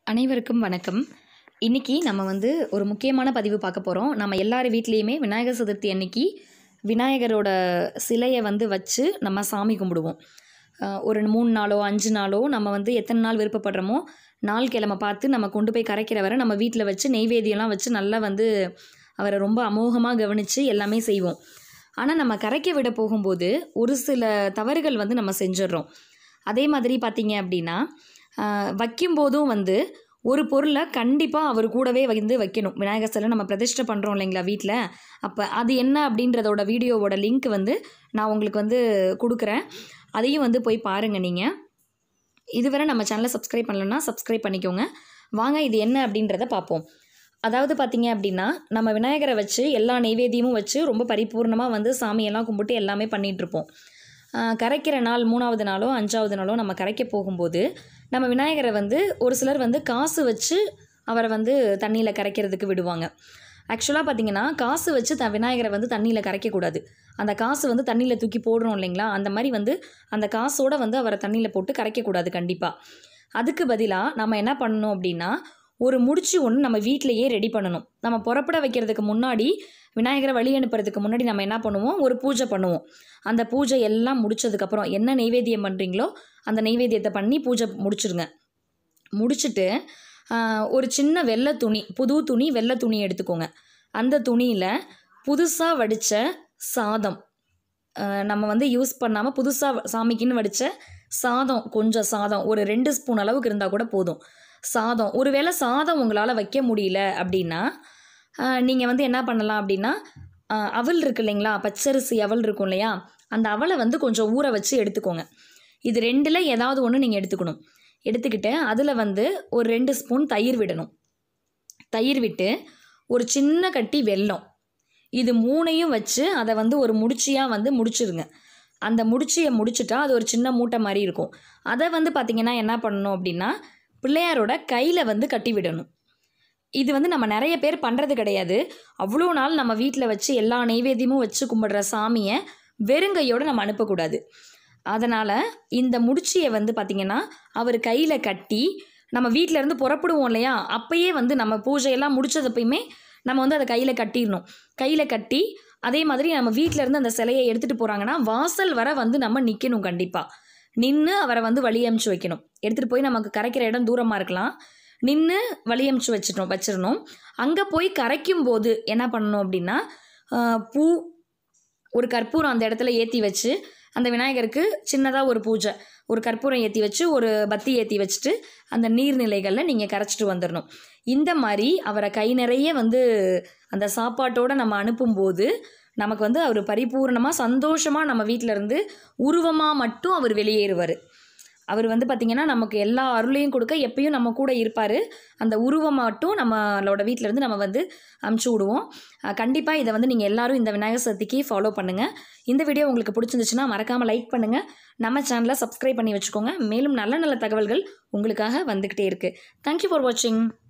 அனைவருக்கும் வணக்கம் இன்னைக்கு நம்ம வந்து ஒரு முக்கியமான பதிவு பார்க்க போகிறோம் நம்ம எல்லார் வீட்லேயுமே விநாயகர் சதுர்த்தி அன்னைக்கு விநாயகரோட சிலையை வந்து வச்சு நம்ம சாமி கும்பிடுவோம் அஹ் ஒரு மூணு நாளோ அஞ்சு நாளோ நம்ம வந்து எத்தனை நாள் விருப்பப்படுறோமோ நாள் கிழமை பார்த்து நம்ம கொண்டு போய் கரைக்கிற வரை நம்ம வீட்டில் வச்சு நெய்வேத்தியம்லாம் வச்சு நல்லா வந்து அவரை ரொம்ப அமோகமாக கவனித்து எல்லாமே செய்வோம் ஆனால் நம்ம கரைக்க விட போகும்போது ஒரு சில தவறுகள் வந்து நம்ம செஞ்சிடுறோம் அதே மாதிரி பார்த்தீங்க அப்படின்னா ஆஹ் வைக்கும்போதும் வந்து ஒரு பொருளை கண்டிப்பாக அவர் கூடவே வந்து வைக்கணும் விநாயகர் சிலை நம்ம பிரதிஷ்டை பண்ணுறோம் இல்லைங்களா வீட்டில் அப்போ அது என்ன அப்படின்றதோட வீடியோவோட லிங்க் வந்து நான் உங்களுக்கு வந்து கொடுக்குறேன் அதையும் வந்து போய் பாருங்கள் நீங்கள் இதுவரை நம்ம சேனலை சப்ஸ்கிரைப் பண்ணலன்னா சப்ஸ்கிரைப் பண்ணிக்கோங்க வாங்க இது என்ன அப்படின்றத பார்ப்போம் அதாவது பார்த்தீங்க அப்படின்னா நம்ம விநாயகரை வச்சு எல்லா நெய்வேத்தியமும் வச்சு ரொம்ப பரிபூர்ணமாக வந்து சாமியெல்லாம் கும்பிட்டு எல்லாமே பண்ணிகிட்ருப்போம் கரைக்கிற நாள் மூணாவது நாளோ அஞ்சாவது நாளோ நம்ம கரைக்க போகும்போது நம்ம விநாயகரை வந்து ஒரு சிலர் வந்து காசு வச்சு அவரை வந்து தண்ணியில் கரைக்கிறதுக்கு விடுவாங்க ஆக்சுவலாக பார்த்தீங்கன்னா காசு வச்சு த விநாயகரை வந்து தண்ணியில் கரைக்கக்கூடாது அந்த காசு வந்து தண்ணியில் தூக்கி போடுறோம் இல்லைங்களா அந்த மாதிரி வந்து அந்த காசோட வந்து அவரை தண்ணியில் போட்டு கரைக்கக்கூடாது கண்டிப்பாக அதுக்கு பதிலாக நம்ம என்ன பண்ணணும் அப்படின்னா ஒரு முடிச்சு ஒன்று நம்ம வீட்டிலையே ரெடி பண்ணணும் நம்ம புறப்பட வைக்கிறதுக்கு முன்னாடி விநாயகரை வழி அனுப்புறதுக்கு முன்னாடி நம்ம என்ன பண்ணுவோம் ஒரு பூஜை பண்ணுவோம் அந்த பூஜை எல்லாம் முடிச்சதுக்கப்புறம் என்ன நெய்வேத்தியம் பண்ணுறீங்களோ அந்த நெய்வேத்தியத்தை பண்ணி பூஜை முடிச்சிருங்க முடிச்சுட்டு ஆஹ், ஒரு சின்ன வெள்ளை துணி புது துணி வெள்ளை துணி எடுத்துக்கோங்க அந்த துணியில் புதுசாக வடித்த சாதம் ஆஹ், நம்ம வந்து யூஸ் பண்ணாமல் புதுசாக சாமிக்குன்னு வடித்த சாதம் கொஞ்சம் சாதம் ஒரு ரெண்டு ஸ்பூன் அளவுக்கு இருந்தால் கூட போதும் சாதம் ஒருவேளை சாதம் உங்களால் வைக்க முடியல அப்படின்னா நீங்கள் வந்து என்ன பண்ணலாம் அப்படின்னா ஆஹ், அவல் இருக்கு இல்லைங்களா பச்சரிசி அவல் இருக்கும் இல்லையா அந்த அவலை வந்து கொஞ்சம் ஊற வச்சு எடுத்துக்கோங்க இது ரெண்டில் ஏதாவது ஒன்று நீங்கள் எடுத்துக்கணும் எடுத்துக்கிட்டு அதில் வந்து ஒரு ரெண்டு ஸ்பூன் தயிர் விடணும் தயிர் விட்டு ஒரு சின்ன கட்டி வெல்லம் இது மூணையும் வச்சு அதை வந்து ஒரு முடிச்சியாக வந்து முடிச்சிருங்க அந்த முடிச்சியை முடிச்சிட்டா அது ஒரு சின்ன மூட்டை மாதிரி இருக்கும் அதை வந்து பார்த்திங்கன்னா என்ன பண்ணணும் அப்படின்னா பிள்ளையாரோட கையில் வந்து கட்டி விடணும் இது வந்து நம்ம நிறைய பேர் பண்ணுறது கிடையாது அவ்வளோ நாள் நம்ம வீட்டில் வச்சு எல்லா நெய்வேத்தியமும் வச்சு கும்பிடுற சாமியை வெறுங்கையோடு நம்ம அனுப்பக்கூடாது அதனால் இந்த முடிச்சியை வந்து பார்த்திங்கன்னா அவர் கையில் கட்டி நம்ம வீட்ல இருந்து புறப்படுவோம் இல்லையா அப்பயே வந்து நம்ம பூஜையெல்லாம் முடிச்சதப்பயுமே நம்ம வந்து அதை கையில் கட்டிடணும் கையில் கட்டி அதே மாதிரி நம்ம வீட்ல இருந்து அந்த சிலையை எடுத்துகிட்டு போகிறாங்கன்னா வாசல் வர வந்து நம்ம நிற்கணும் கண்டிப்பாக நின்று அவரை வந்து வழி அமுச்சு வைக்கணும் எடுத்துகிட்டு போய் நமக்கு கரைக்கிற இடம் தூரமாக இருக்கலாம் நின்று வழி அமுச்சு வச்சிட்டோம் வச்சிடணும் அங்கே போய் கரைக்கும் போது என்ன பண்ணணும் அப்படின்னா ஆஹ், பூ ஒரு கற்பூரம் அந்த இடத்துல ஏற்றி வச்சு அந்த விநாயகருக்கு சின்னதாக ஒரு பூஜை ஒரு கற்பூரம் ஏற்றி வச்சு ஒரு பத்தி ஏற்றி வச்சுட்டு அந்த நீர்நிலைகளில் நீங்கள் கரைச்சிட்டு வந்துடணும் இந்த மாதிரி அவரை கை நிறைய வந்து அந்த சாப்பாட்டோடு நம்ம அனுப்பும்போது நமக்கு வந்து அவர் பரிபூர்ணமாக சந்தோஷமாக நம்ம வீட்டில் இருந்து உருவமாக மட்டும் அவர் வெளியேறுவார் அவர் வந்து பார்த்திங்கன்னா நமக்கு எல்லா அருளையும் கொடுக்க எப்பயும் நம்ம கூட இருப்பார் அந்த உருவம் மட்டும் நம்மளோட வீட்டில் இருந்து நம்ம வந்து அமுச்சு விடுவோம் கண்டிப்பாக இதை வந்து நீங்கள் எல்லாரும் இந்த விநாயகர் சதுர்த்திக்கு ஃபாலோ பண்ணுங்கள் இந்த வீடியோ உங்களுக்கு பிடிச்சிருந்துச்சுன்னா மறக்காமல் லைக் பண்ணுங்கள் நம்ம சேனலை சப்ஸ்கிரைப் பண்ணி வச்சுக்கோங்க மேலும் நல்ல நல்ல தகவல்கள் உங்களுக்காக வந்துக்கிட்டே இருக்குது தேங்க்யூ ஃபார் வாட்சிங்